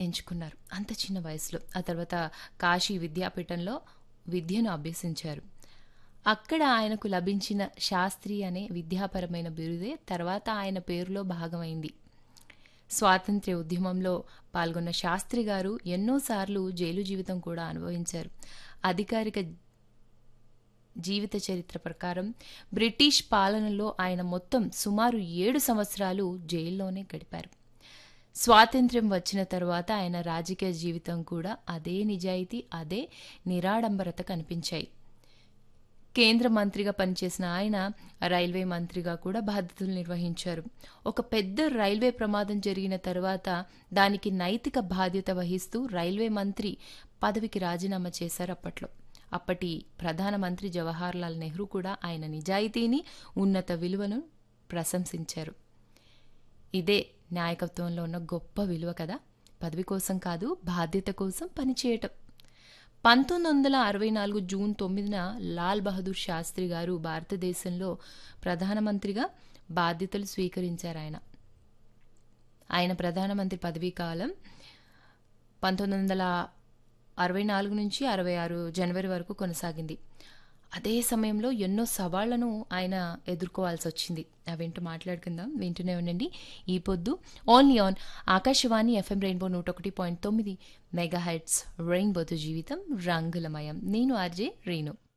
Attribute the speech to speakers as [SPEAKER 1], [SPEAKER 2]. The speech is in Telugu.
[SPEAKER 1] ఎంచుకున్నారు అంత చిన్న వయసులో ఆ తర్వాత కాశీ విద్యాపీఠంలో విద్యను అభ్యసించారు అక్కడ ఆయనకు లభించిన శాస్త్రి అనే విద్యాపరమైన బిరుదే తర్వాత ఆయన పేరులో భాగమైంది స్వాతంత్ర్య ఉద్యమంలో పాల్గొన్న శాస్త్రి గారు ఎన్నోసార్లు జైలు జీవితం కూడా అనుభవించారు అధికారిక జీవిత చరిత్ర ప్రకారం బ్రిటిష్ పాలనలో ఆయన మొత్తం సుమారు ఏడు సంవత్సరాలు జైల్లోనే గడిపారు స్వాతంత్ర్యం వచ్చిన తర్వాత ఆయన రాజకీయ జీవితం కూడా అదే నిజాయితీ అదే నిరాడంబరత కనిపించాయి కేంద్ర మంత్రిగా పనిచేసిన ఆయన రైల్వే మంత్రిగా కూడా బాధ్యతలు నిర్వహించారు ఒక పెద్ద రైల్వే ప్రమాదం జరిగిన తర్వాత దానికి నైతిక బాధ్యత వహిస్తూ రైల్వే మంత్రి పదవికి రాజీనామా చేశారు అప్పట్లో అప్పటి ప్రధానమంత్రి జవహర్లాల్ నెహ్రూ కూడా ఆయన నిజాయితీని ఉన్నత విలువను ప్రశంసించారు ఇదే నాయకత్వంలో ఉన్న గొప్ప విలువ కదా పదవి కోసం కాదు బాధ్యత కోసం పనిచేయటం పంతొమ్మిది వందల అరవై నాలుగు జూన్ తొమ్మిదిన లాల్ బహదూర్ శాస్త్రి గారు భారతదేశంలో ప్రధానమంత్రిగా బాధ్యతలు స్వీకరించారు ఆయన ఆయన ప్రధానమంత్రి పదవీ కాలం పంతొమ్మిది వందల అరవై నాలుగు నుంచి అరవై ఆరు జనవరి వరకు కొనసాగింది అదే సమయంలో ఎన్నో సవాళ్లను ఆయన ఎదుర్కోవాల్సి వచ్చింది అవేంటో మాట్లాడుకుందాం వింటూనే ఉండండి ఈ పొద్దు only on Akashvani FM rainbow నూట ఒకటి పాయింట్ తొమ్మిది మెగా హెడ్స్ రెయిన్బోతో జీవితం రంగులమయం నేను ఆర్జే రేణు